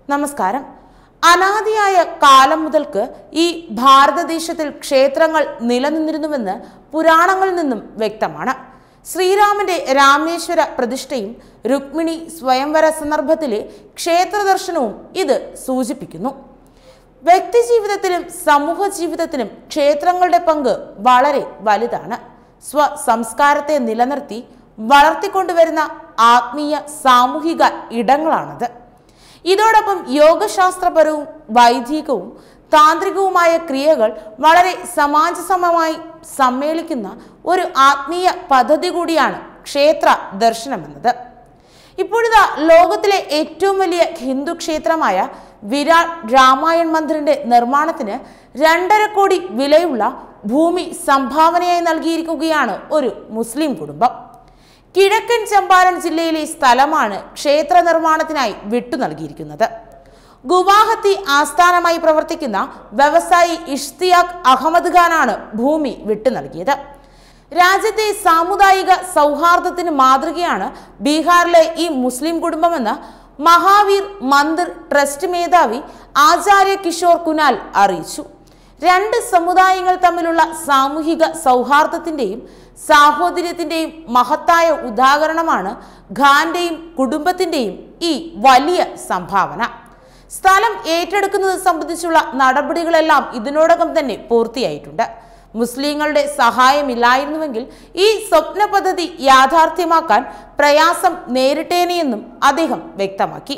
നമസ്കാരം അനാദിയായ കാലം മുതൽക്ക് ഈ ഭാരതദേശത്തിൽ ക്ഷേത്രങ്ങൾ നിലനിന്നിരുന്നുവെന്ന് പുരാണങ്ങളിൽ നിന്നും വ്യക്തമാണ് ശ്രീരാമന്റെ രാമേശ്വര പ്രതിഷ്ഠയും രുക്മിണി സ്വയംവര സന്ദർഭത്തിലെ ക്ഷേത്ര ദർശനവും ഇത് സൂചിപ്പിക്കുന്നു വ്യക്തിജീവിതത്തിലും സമൂഹ ജീവിതത്തിലും ക്ഷേത്രങ്ങളുടെ പങ്ക് വളരെ വലുതാണ് സ്വ സംസ്കാരത്തെ നിലനിർത്തി വളർത്തിക്കൊണ്ടുവരുന്ന ആത്മീയ സാമൂഹിക ഇടങ്ങളാണത് ഇതോടൊപ്പം യോഗശാസ്ത്രപരവും വൈദികവും താന്ത്രികവുമായ ക്രിയകൾ വളരെ സമാജസമമായി സമ്മേളിക്കുന്ന ഒരു ആത്മീയ പദ്ധതി കൂടിയാണ് ക്ഷേത്ര ദർശനമെന്നത് ഇപ്പോഴിതാ ലോകത്തിലെ ഏറ്റവും വലിയ ഹിന്ദു ക്ഷേത്രമായ വിരാട് രാമായൺ മന്ദിറിന്റെ നിർമ്മാണത്തിന് രണ്ടര കോടി വിലയുള്ള ഭൂമി സംഭാവനയായി നൽകിയിരിക്കുകയാണ് ഒരു മുസ്ലിം കുടുംബം കിഴക്കൻ ചമ്പാരൻ ജില്ലയിലെ സ്ഥലമാണ് ക്ഷേത്ര നിർമ്മാണത്തിനായി വിട്ടു നൽകിയിരിക്കുന്നത് ഗുവാഹത്തി ആസ്ഥാനമായി പ്രവർത്തിക്കുന്ന വ്യവസായി ഇഷ്തിയാഖ് അഹമ്മദ് ഖാനാണ് ഭൂമി വിട്ടു നൽകിയത് രാജ്യത്തെ സാമുദായിക സൗഹാർദ്ദത്തിന് മാതൃകയാണ് ബീഹാറിലെ ഈ മുസ്ലിം കുടുംബമെന്ന് മഹാവീർ മന്ദിർ ട്രസ്റ്റ് മേധാവി ആചാര്യ കിഷോർ കുനാൽ അറിയിച്ചു രണ്ട് സമുദായങ്ങൾ തമ്മിലുള്ള സാമൂഹിക സൗഹാർദ്ദത്തിന്റെയും സാഹോദര്യത്തിന്റെയും മഹത്തായ ഉദാഹരണമാണ് ഖാന്റെയും കുടുംബത്തിന്റെയും ഈ വലിയ സംഭാവന സ്ഥലം ഏറ്റെടുക്കുന്നത് സംബന്ധിച്ചുള്ള നടപടികളെല്ലാം ഇതിനോടകം തന്നെ പൂർത്തിയായിട്ടുണ്ട് മുസ്ലിങ്ങളുടെ സഹായമില്ലായിരുന്നുവെങ്കിൽ ഈ സ്വപ്ന പദ്ധതി യാഥാർത്ഥ്യമാക്കാൻ പ്രയാസം നേരിട്ടേനെയെന്നും അദ്ദേഹം വ്യക്തമാക്കി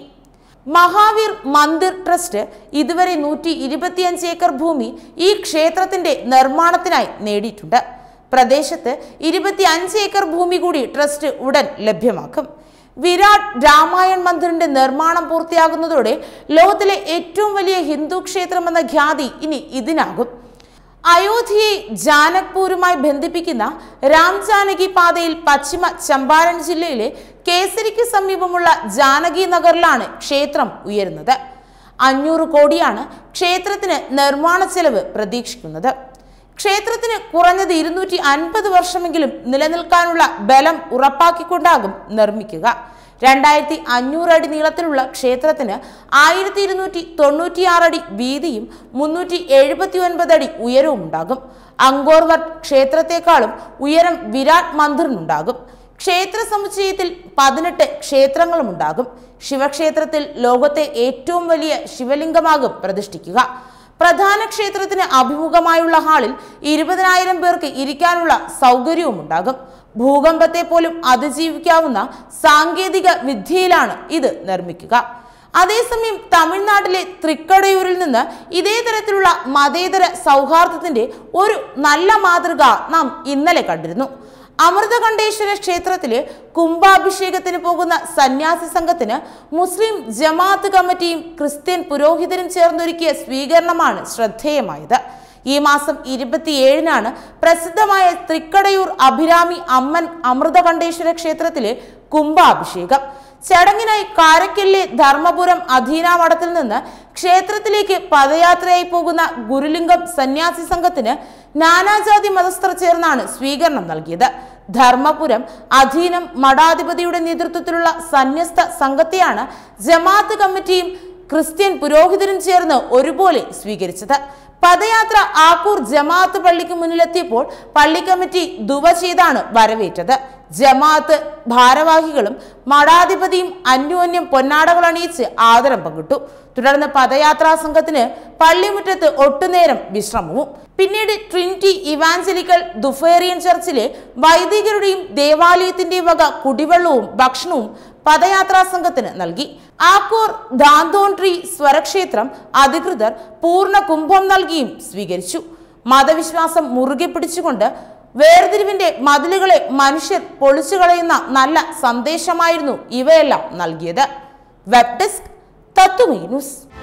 മഹാവീർ മന്ദിർ ട്രസ്റ്റ് ഇതുവരെ നൂറ്റി ഇരുപത്തിയഞ്ച് ഏക്കർ ഭൂമി ഈ ക്ഷേത്രത്തിന്റെ നിർമ്മാണത്തിനായി നേടിയിട്ടുണ്ട് പ്രദേശത്ത് ഇരുപത്തി അഞ്ച് ഏക്കർ ഭൂമി കൂടി ട്രസ്റ്റ് ഉടൻ ലഭ്യമാക്കും വിരാട് രാമായൺ മന്ദിറിന്റെ നിർമ്മാണം പൂർത്തിയാകുന്നതോടെ ലോകത്തിലെ ഏറ്റവും വലിയ ഹിന്ദു ക്ഷേത്രമെന്ന ഖ്യാതി ഇനി ഇതിനാകും അയോധ്യയെ ജാനക്പൂരുമായി ബന്ധിപ്പിക്കുന്ന രാം ജാനകി പാതയിൽ പശ്ചിമ ചമ്പാരൻ ജില്ലയിലെ കേസരിക്ക് സമീപമുള്ള ജാനകി നഗറിലാണ് ക്ഷേത്രം ഉയരുന്നത് അഞ്ഞൂറ് കോടിയാണ് ക്ഷേത്രത്തിന് നിർമ്മാണ ചെലവ് പ്രതീക്ഷിക്കുന്നത് ക്ഷേത്രത്തിന് കുറഞ്ഞത് ഇരുന്നൂറ്റി അൻപത് വർഷമെങ്കിലും നിലനിൽക്കാനുള്ള ബലം ഉറപ്പാക്കിക്കൊണ്ടാകും നിർമ്മിക്കുക രണ്ടായിരത്തി അഞ്ഞൂറ് അടി നീളത്തിലുള്ള ക്ഷേത്രത്തിന് ആയിരത്തി ഇരുന്നൂറ്റി തൊണ്ണൂറ്റിയാറ് അടി വീതിയും മുന്നൂറ്റി എഴുപത്തി ഒൻപത് അടി ഉയരവും ഉണ്ടാകും അങ്കോർവട്ട് ക്ഷേത്രത്തെക്കാളും ഉയരം വിരാട് മന്ദിറിനുണ്ടാകും ക്ഷേത്ര സമുച്ചയത്തിൽ പതിനെട്ട് ക്ഷേത്രങ്ങളും ഉണ്ടാകും ശിവക്ഷേത്രത്തിൽ ലോകത്തെ ഏറ്റവും വലിയ ശിവലിംഗമാകും പ്രതിഷ്ഠിക്കുക പ്രധാന ക്ഷേത്രത്തിന് അഭിമുഖമായുള്ള ഹാളിൽ ഇരുപതിനായിരം പേർക്ക് ഇരിക്കാനുള്ള സൗകര്യവും ഉണ്ടാകും ഭൂകമ്പത്തെ പോലും അതിജീവിക്കാവുന്ന സാങ്കേതിക വിദ്യയിലാണ് ഇത് നിർമ്മിക്കുക അതേസമയം തമിഴ്നാട്ടിലെ തൃക്കടയൂരിൽ നിന്ന് ഇതേ തരത്തിലുള്ള മതേതര സൗഹാർദ്ദത്തിന്റെ ഒരു നല്ല മാതൃക നാം ഇന്നലെ കണ്ടിരുന്നു അമൃതകണ്ഠേശ്വര ക്ഷേത്രത്തിലെ കുംഭാഭിഷേകത്തിന് പോകുന്ന സന്യാസി സംഘത്തിന് മുസ്ലിം ജമാഅത്ത് കമ്മിറ്റിയും ക്രിസ്ത്യൻ പുരോഹിതരും ചേർന്നൊരുക്കിയ സ്വീകരണമാണ് ശ്രദ്ധേയമായത് ഈ മാസം ഇരുപത്തിയേഴിനാണ് പ്രസിദ്ധമായ തൃക്കടയൂർ അഭിരാമി അമ്മൻ അമൃതകണ്ഠേശ്വര ക്ഷേത്രത്തിലെ കുംഭാഭിഷേകം ചടങ്ങിനായി കാരക്കല്ലെ ധർമ്മപുരം അധീന മഠത്തിൽ നിന്ന് ക്ഷേത്രത്തിലേക്ക് പദയാത്രയായി പോകുന്ന ഗുരുലിംഗം സന്യാസി സംഘത്തിന് നാനാജാതി മതസ്ഥർ ചേർന്നാണ് സ്വീകരണം നൽകിയത് ധർമ്മപുരം അധീനം മഠാധിപതിയുടെ നേതൃത്വത്തിലുള്ള സന്യസ്ത സംഘത്തെയാണ് ജമാഅത്ത് കമ്മിറ്റിയും ക്രിസ്ത്യൻ പുരോഹിതരും ചേർന്ന് ഒരുപോലെ സ്വീകരിച്ചത് പദയാത്ര ആക്കൂർ ജമാഅത്ത് പള്ളിക്ക് മുന്നിലെത്തിയപ്പോൾ പള്ളി കമ്മിറ്റി ദുവ ചെയ്താണ് വരവേറ്റത് ജമാഅത്ത് ഭാരവാഹികളും മഠാധിപതിയും അന്യോന്യം പൊന്നാടകൾ അണിയിച്ച് ആദരം പങ്കിട്ടു തുടർന്ന് പദയാത്രാ സംഘത്തിന് പള്ളിമുറ്റത്ത് ഒട്ടുനേരം വിശ്രമവും പിന്നീട് ട്രിനിറ്റി ഇവാഞ്ചലിക്കൽ ദുഫേറിയൻ ചർച്ചിലെ വൈദികരുടെയും ദേവാലയത്തിന്റെയും വക കുടിവെള്ളവും ഭക്ഷണവും പദയാത്രാ സംഘത്തിന് നൽകി ആക്കൂർ ദാന്തോൺട്രി സ്വരക്ഷേത്രം അധികൃതർ പൂർണ്ണ കുംഭം നൽകിയും സ്വീകരിച്ചു മതവിശ്വാസം മുറുകെ പിടിച്ചുകൊണ്ട് വേർതിരിവിന്റെ മതിലുകളെ മനുഷ്യർ പൊളിച്ചു കളയുന്ന നല്ല സന്ദേശമായിരുന്നു ഇവയെല്ലാം നൽകിയത് വെബ് ഡെസ്ക് തത്വമേ ന്യൂസ്